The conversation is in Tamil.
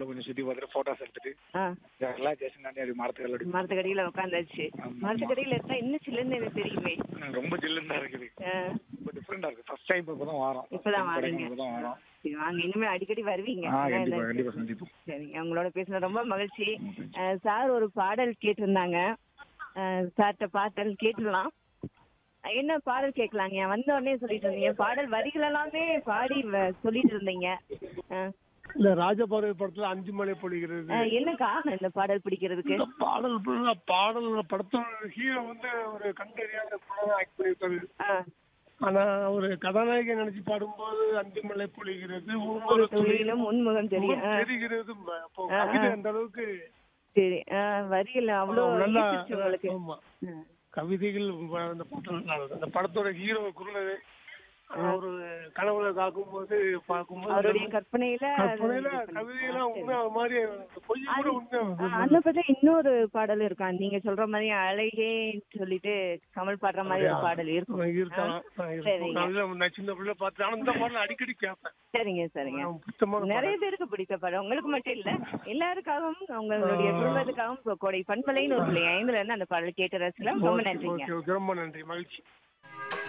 உள்ள கொஞ்சம் சுத்தி பார்த்துட்டு போட்டோஸ் எடுத்துட்டு ஆ ரிலாக்ஸேஷன் தாண்டி அப்படி மரத்துக்கு அப்படி மரத்துக்கடியில உட்காந்தாச்சு ஆமா. மரத்துக்கடியில இருந்தா இன்னும் சில்லுன்னு எனக்கு தெரியுமே ம், ரொம்ப ஜில்லுன்னு தான் இருக்குது ஆ, ரொம்ப டிஃப்ரெண்டா இருக்கு ஃபர்ஸ்ட் டைம் இப்பதான் வரோம் இப்பதான் வாரீங்க. இப்பதான் வரோம் சரி வாங்க இனிமே அடிக்கடி வருவீங்க ஆ அதான் கண்டிப்பா எனக்கு- கண்டிப்பா சந்திப்போம் சரிங்க உங்களோட பேசுனது ரொம்ப மகிழ்ச்சி அஹ், சார் ஒரு பாடல் கேட்டிருந்தாங்க அஹ், சார்கிட்ட பாடல் கேட்டுடலாம் அஹ், என்ன பாடல் கேட்கலாங்க வந்த உடனே சொல்லிட்டு இருந்தீங்க பாடல் வரிகள் எல்லாமே பாடி வ- சொல்லிட்டு இருந்தீங்க அஹ், இல்ல ராஜபார்வை படத்துல அஞ்சு மலை பொழிகிறது அஹ், என்ன காரணம் இந்த பாடல் பிடிக்கிறதுக்கு இந்த பாடல் full ஆ பாடல் படத்தோட ஹீரோ வந்து ஒரு கண்டறியாத ஆக்ட் பண்ணிருக்காரு அஹ், ஆனா ஒரு கதாநாயகன் நினைச்சு பாடும்போது அஞ்சு மலை பொழிகிறது ஒரு ஒவ்வொரு தொழிலும் உன்முகம் தெரியும் முகம் அஹ், தெரிகிறது அப்போ ஆ, ஆ. கவிதை அந்த அளவுக்கு சரி அஹ், வரிகள் அவ்வளோ நல்லா ஈர்த்துச்சு உங்களுக்கு ஆமா அஹ், கவிதைகள் அந்த பாட்டு நல்லா இருக்கு. அந்த படத்தோட ஹீரோ குரல் ஒரு கனவுல காக்கும்போது பார்க்கும்போது அவருடைய கற்பனையில அது கற்பனையில இது பண்ணி- கவிதையெல்லாம் உண்மை அது மாதிரி பொய் கூட உண்மை ஆ, அந்த பத்தி இன்னொரு பாடல் இருக்கா நீங்க சொல்ற மாதிரி அழகே சொல்லிட்டு கமல் பாடுற மாதிரி ஒரு பாடல் இருக்கும் இருக்கலாம் ஆ, இருக்கும். சரிங்க நல்ல நான் சின்ன பிள்ளை பார்த்து ஆனா இந்த பாடல் அடிக்கடி கேட்பேன் சரிங்க சரிங்க நான் பிடித்தமான நிறைய பேருக்கு பிடித்த படம் உங்களுக்கு மட்டும் இல்ல எல்லாருக்காகவும் உங்களுடைய குடும்பத்துக்காகவும் இப்போ கோடை பண்பலைன்னு ஒரு பிள்ளை ஐந்துல இருந்து அந்த பாடல் கேட்டு ரசிக்கலாம் ரொம்ப பாடல். நன்றிங்க ஓகே ஓகே ரொம்ப நன்றி மகிழ்ச்சி